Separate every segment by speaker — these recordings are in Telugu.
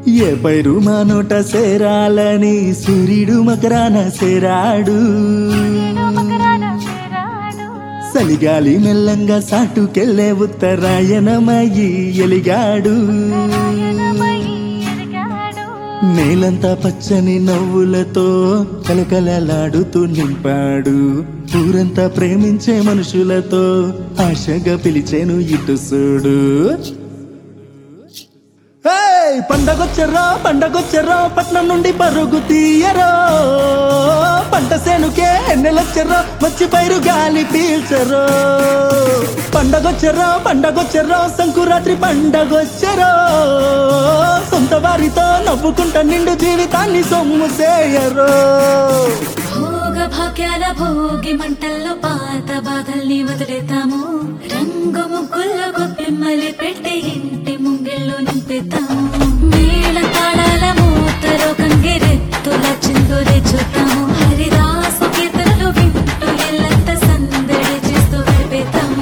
Speaker 1: ఏ పైరు మా నోట సేరాలని సూర్యుడు మకరాన సేరాడు చలిగాలి మెల్లంగా సాటుకెళ్ళే ఉత్తరాయణమయ్యి ఎలిగాడు నేలంతా పచ్చని నవ్వులతో కలకలలాడుతూ నింపాడు ఊరంతా ప్రేమించే మనుషులతో ఆశగా పిలిచేను ఇటు చూడు ఏయ్! పండగొచ్చరో పండగొచ్చరో పట్నం నుండి పరుగు తీయరో పంట సేనుకే ఎన్నెలొచ్చరో వచ్చి పైరు గాలి పీల్చరో పండగొచ్చరో పండగొచ్చరో సంకురాత్రి పండగొచ్చరో సొంత వారితో నవ్వుకుంటా నిండు జీవితాన్ని సొమ్ము చేయరో
Speaker 2: భోగ భాగ్యాల భోగి మంటల్లో పాత బాధల్ని వదిలేతాము రంగు ముగ్గుల్లో గొప్పిమ్మలి పెట్టి ఇంటి ముంగిళ్ళు నింపేతాము మేళ తాళాల మూతలో కంగిరెత్తుల చిందురే చూద్దాము హరిదాసు కీర్తనలు వింటూ ఇల్లంతా సందడి చేస్తూ గడిపేతాము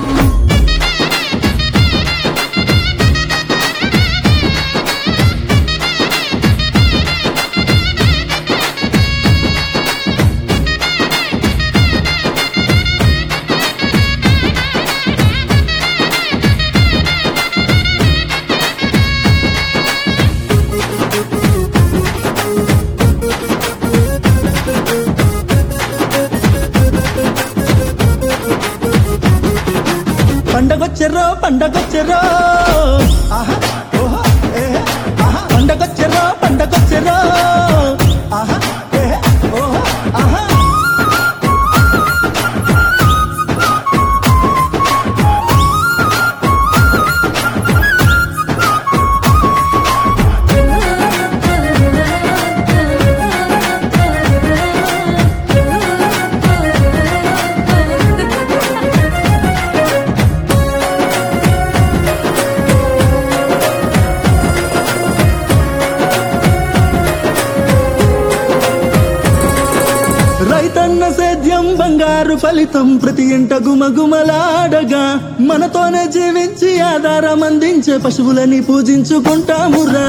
Speaker 1: పండగొచ్చరో పండగొచ్చరో ఆహా, ఓహో, ఏహే, ఆహా. పండగొచ్చరో పండగొచ్చరో ఆహా, ఏహే, ఓహో, ఆహా. రైతన్న సేద్యం బంగారు ఫలితం ప్రతి ఇంట గుమగుమలాడగా మనతోనే జీవించి ఆధారం అందించే పశువులని పూజించుకుంటామురా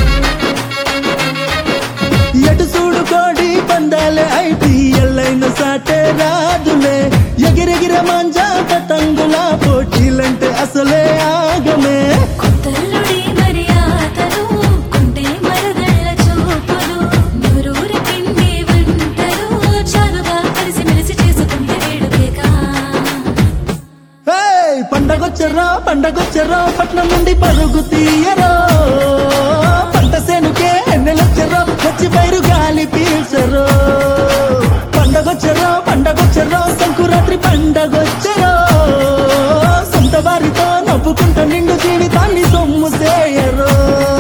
Speaker 1: ఎటు చూడు కోడి పందాలే ఐటి ఎల్లైన సాటే రాదులే ఎగిరెగిర మాంజా పతంగుల పోటీలంటే అసలే ఆగమే
Speaker 2: కొత్తల్లుడి మర్యాదలు కుంటే మరదళ్ళ చూపులు నూరూరి పిండి వంటలు చాలుగా కలిసి మెలిసి చేసుకుంటే వేడుకేగా
Speaker 1: ఏయ్! పండగొచ్చరో పండగొచ్చరో పట్నం నుండి పరుగు తీయరో పంట సేనుకే ఎన్నెలొచ్చరో వచ్చి పైరు గాలి పీల్చరో పండగొచ్చరో పండగొచ్చరో సంకురాత్రి పండగొచ్చరో సొంత వారితో నవ్వుకుంటూ నిండు జీవితాన్ని సొమ్ము చేయరో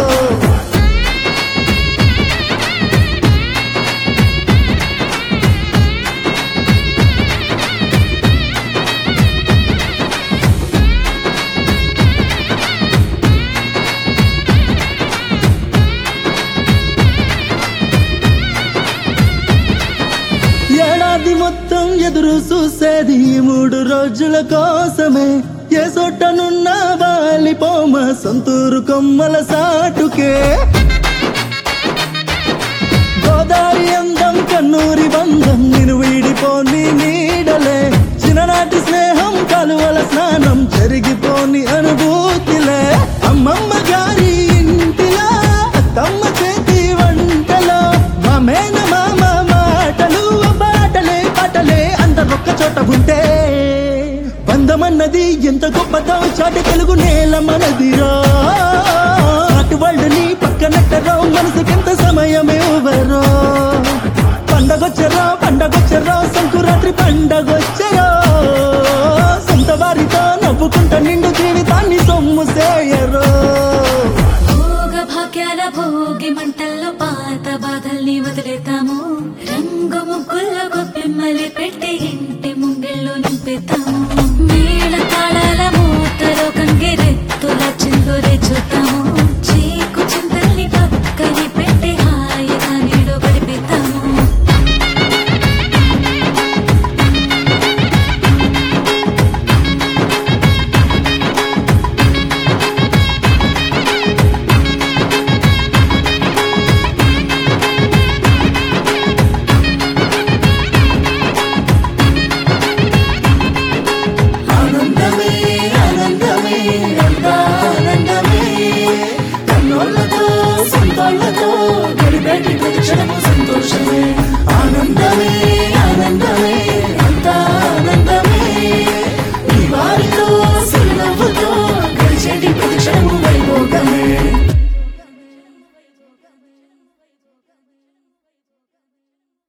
Speaker 1: ఏడాది మొత్తం ఎదురు చూసేది ఈ మూడు రోజుల కోసమే ఏ సొట్టనున్న వాలిపోమ సొంతూరు కొమ్మల సాటుకే గోదావరి అందం కన్నూరి బంధం నేను వీడిపోని నీడలే చిన్ననాటి స్నేహం కలువల స్నానం జరిగిపోని అనుభూతిలే అమ్మమ్మ గారి ఇంటిలా తమ్మ చేతి వంటలో మా మేన మామ మాటలు బాటలే పాటలే అందరొక్క చోట ఉంటే బంధమన్నది ఎంత గొప్పదో చాటి తెలుగు నేల మనదిరో అటు వాళ్ళని పక్కనట్టరో మనసుకెంత సమయం ఇవ్వరో పండగొచ్చరో పండగొచ్చరో సంకురాత్రి పండగొచ్చరో సొంత వారితో నవ్వుకుంటా నిండు జీవితాన్ని సొమ్ము చేయరో
Speaker 2: భోగ భాగ్యాల భోగి మంటల్లో పాత బాధల్ని వదిలేతాము రంగు ముగ్గుల్లో గొప్పిమ్మలి పెట్టి ఇంటి ముంగిళ్ళు నింపేతాము మేళ తాళాల మూతలో కంగిరెత్తుల చిందురే చూద్దాము చీకు చింతల్ని పక్కని పెట్టి హాయిగా నీడు గడిపేతాము
Speaker 1: మనోళ్ళతో సొంతోళ్ళతో గడిపేటి ప్రతి క్షణము సంతోషమే ఆనందమే ఆనందమే